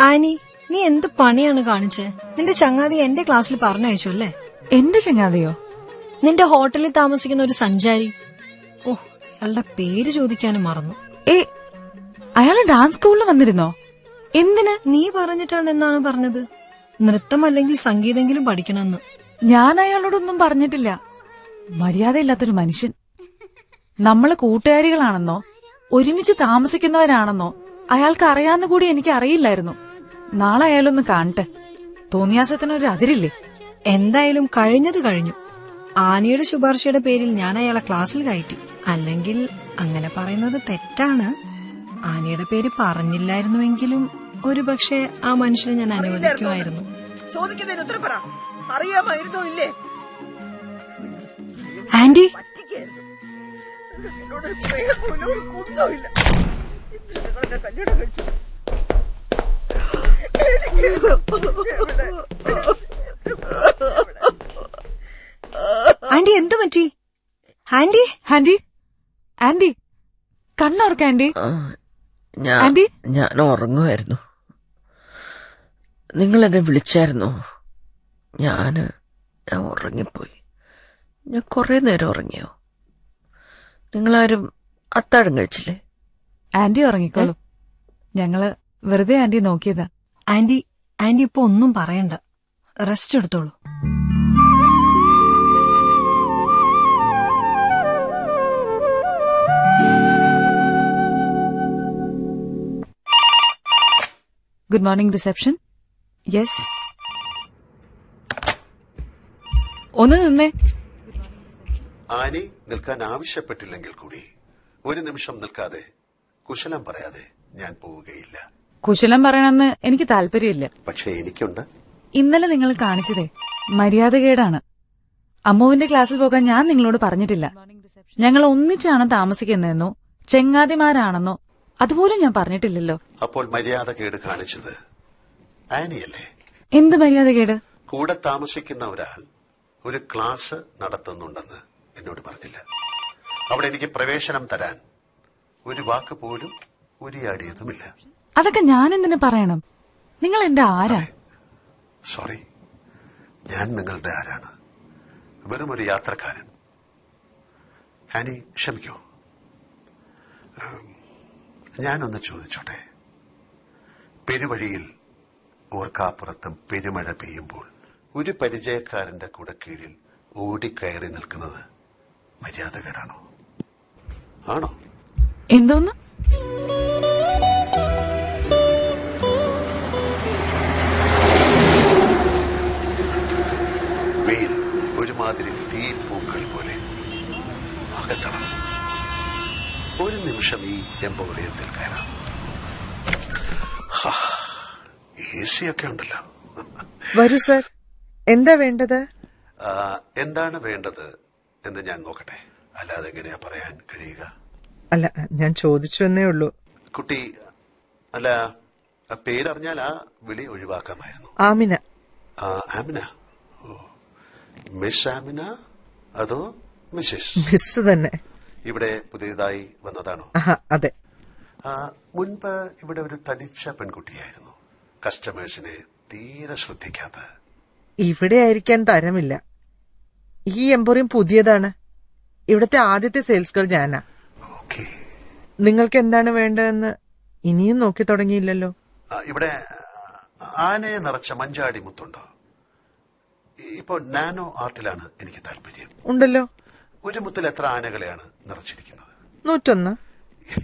Annie നീ എന്ത് പണിയാണ് കാണിച്ചേ നിന്റെ ചങ്ങാതി എന്റെ ക്ലാസ്സിൽ പറഞ്ഞയച്ചു അല്ലേ എന്റെ ചങ്ങാതിയോ നിന്റെ ഹോട്ടലിൽ താമസിക്കുന്ന ഒരു സഞ്ചാരി ഓ അയാളുടെ പേര് ചോദിക്കാനും മറന്നു ഏ അയാള് ഡാൻസ് സ്കൂളിൽ വന്നിരുന്നോ എന്തിന് നീ പറഞ്ഞിട്ടാണ് എന്നാണ് പറഞ്ഞത് നൃത്തം അല്ലെങ്കിൽ സംഗീതെങ്കിലും പഠിക്കണമെന്ന് ഞാൻ അയാളോടൊന്നും പറഞ്ഞിട്ടില്ല മര്യാദയില്ലാത്തൊരു മനുഷ്യൻ നമ്മള് കൂട്ടുകാരികളാണെന്നോ ഒരുമിച്ച് താമസിക്കുന്നവരാണെന്നോ അയാൾക്ക് അറിയാവുന്ന കൂടി എനിക്ക് അറിയില്ലായിരുന്നു നാളെ അയാളൊന്ന് കാണട്ടെ തോന്നിയാസത്തിനൊരു അതിരില്ലേ എന്തായാലും കഴിഞ്ഞത് കഴിഞ്ഞു ആനിയുടെ ശുപാർശയുടെ പേരിൽ ഞാൻ അയാളെ ക്ലാസ്സിൽ കയറ്റി അല്ലെങ്കിൽ അങ്ങനെ പറയുന്നത് തെറ്റാണ് ആനിയുടെ പേര് പറഞ്ഞില്ലായിരുന്നുവെങ്കിലും ഒരുപക്ഷെ ആ മനുഷ്യനെ ഞാൻ അനുവദിക്കുമായിരുന്നു ചോദിക്കുന്നതിന് ഉത്തരം പറ അറിയാമായിരുന്നോ ഇല്ലേ ആന്റി പറ്റിക്കായിരുന്നു എന്നോടൊരു പ്രേമം പോലും ഒരു കുന്തോ ഇല്ല നിങ്ങളെന്നെ കല്യാണം കഴിച്ചു ആന്റി എന്തു പറ്റി ആന്റി ആന്റി ആന്റി കണ്ണോർക്ക് ആന്റി ആ, ഞാൻ ആന്റി? ഞാൻ ഉറങ്ങുമായിരുന്നു നിങ്ങൾ എന്നെ വിളിച്ചായിരുന്നോ ഞാന് ഞാൻ ഉറങ്ങിപ്പോയി ഞാൻ കുറെ നേരം ഉറങ്ങിയോ നിങ്ങളാരും അത്താഴം കഴിച്ചില്ലേ ആന്റി ഉറങ്ങിക്കോളൂ ഞങ്ങള് വെറുതെ ആന്റി നോക്കിയതാ ആന്റി ആന്റി ഇപ്പൊ ഒന്നും പറയണ്ട റെസ്റ്റ് എടുത്തോളൂ ഗുഡ് മോർണിംഗ് റിസപ്ഷൻ യെസ് ഒന്ന് നിന്നേ ആനി നിൽക്കാൻ ആവശ്യപ്പെട്ടില്ലെങ്കിൽ കൂടി ഒരു നിമിഷം നിൽക്കാതെ കുശലം പറയാതെ ഞാൻ പോവുകയില്ല കുശലം പറയണമെന്ന് എനിക്ക് താല്പര്യമില്ല പക്ഷേ എനിക്കുണ്ട് ഇന്നലെ നിങ്ങൾ കാണിച്ചതേ മര്യാദകേടാണ് അമ്മുവിന്റെ ക്ലാസ്സിൽ പോകാൻ ഞാൻ നിങ്ങളോട് പറഞ്ഞിട്ടില്ല ഞങ്ങൾ ഒന്നിച്ചാണ് താമസിക്കുന്നതെന്നോ ചെങ്ങാതിമാരാണെന്നോ അതുപോലും ഞാൻ പറഞ്ഞിട്ടില്ലല്ലോ അപ്പോൾ മര്യാദ കേട് കാണിച്ചത് ആനിയല്ലേ എന്ത് മര്യാദകേട് കൂടെ താമസിക്കുന്ന ഒരാൾ ഒരു ക്ലാസ് നടത്തുന്നുണ്ടെന്ന് എന്നോട് പറഞ്ഞില്ല അവിടെ എനിക്ക് പ്രവേശനം തരാൻ ഒരു വാക്ക് പോലും ഉരിയാടിയതുമില്ല അതൊക്കെ ഞാൻ എന്തിനു പറയണം നിങ്ങൾ എന്റെ ആരാ സോറി ഞാൻ നിങ്ങളുടെ ആരാണ് വെറും ഒരു യാത്രക്കാരൻ ആനി ക്ഷമിക്കൂ ഉം, ഞാനൊന്ന് ചോദിച്ചോട്ടെ പെരുവഴിയിൽ ഓർക്കാപ്പുറത്തും പെരുമഴ പെയ്യുമ്പോൾ ഒരു പരിചയക്കാരന്റെ കൂടെ കീഴിൽ ഓടിക്കയറി നിൽക്കുന്നത് മര്യാദകേടാണോ ആണോ എന്തോന്ന് വെയിൽ ഒരുമാതിരി തീപ്പൂക്കൾ പോലെ അകത്തണം ഒരു നിമിഷം ഈ എംപോറിയത്തിൽ കയറാം എ സി ഒക്കെ ഉണ്ടല്ലോ വരൂ സർ എന്താ വേണ്ടത് ആ, എന്താണ് വേണ്ടത് എന്ന് ഞാൻ നോക്കട്ടെ അല്ലാതെ എങ്ങനെയാ പറയാൻ കഴിയുക അല്ല ഞാൻ ചോദിച്ചു എന്നേ ഉള്ളൂ കുട്ടി അല്ല ആ പേരറിഞ്ഞാൽ ആ വിളി ഒഴിവാക്കാമായിരുന്നു ആമിന ആ, ആമിന ഓ മിസ് ആമിന അതോ മിസ്സിസ് മിസ് തന്നെ ഇവിടെ പുതിയതായി വന്നതാണോ ആഹാ അതെ ആ, മുൻപ് ഇവിടെ ഒരു തടിച്ച പെൺകുട്ടിയായിരുന്നു കസ്റ്റമേഴ്സിനെ തീരെ ശ്രദ്ധിക്കാത്ത ഇവിടെ ആയിരിക്കാൻ തരമില്ല ഈ എംപോറിയം പുതിയതാണ് ഇവിടുത്തെ ആദ്യത്തെ സെയിൽസ് ഗേൾ ഞാനാ ഓക്കെ നിങ്ങൾക്ക് എന്താണ് വേണ്ടതെന്ന് ഇനിയും നോക്കി തുടങ്ങിയില്ലല്ലോ ഇവിടെ ആനയെ നിറച്ച മഞ്ചാടി മുത്തുണ്ടോ ഇപ്പോൾ നാനോ ആർട്ടിലാണ് എനിക്ക് താല്പര്യം ഉണ്ടല്ലോ ഒരു മുത്തിൽ എത്ര ആനകളെയാണ് നിറച്ചിരിക്കുന്നത് നൂറ്റൊന്ന്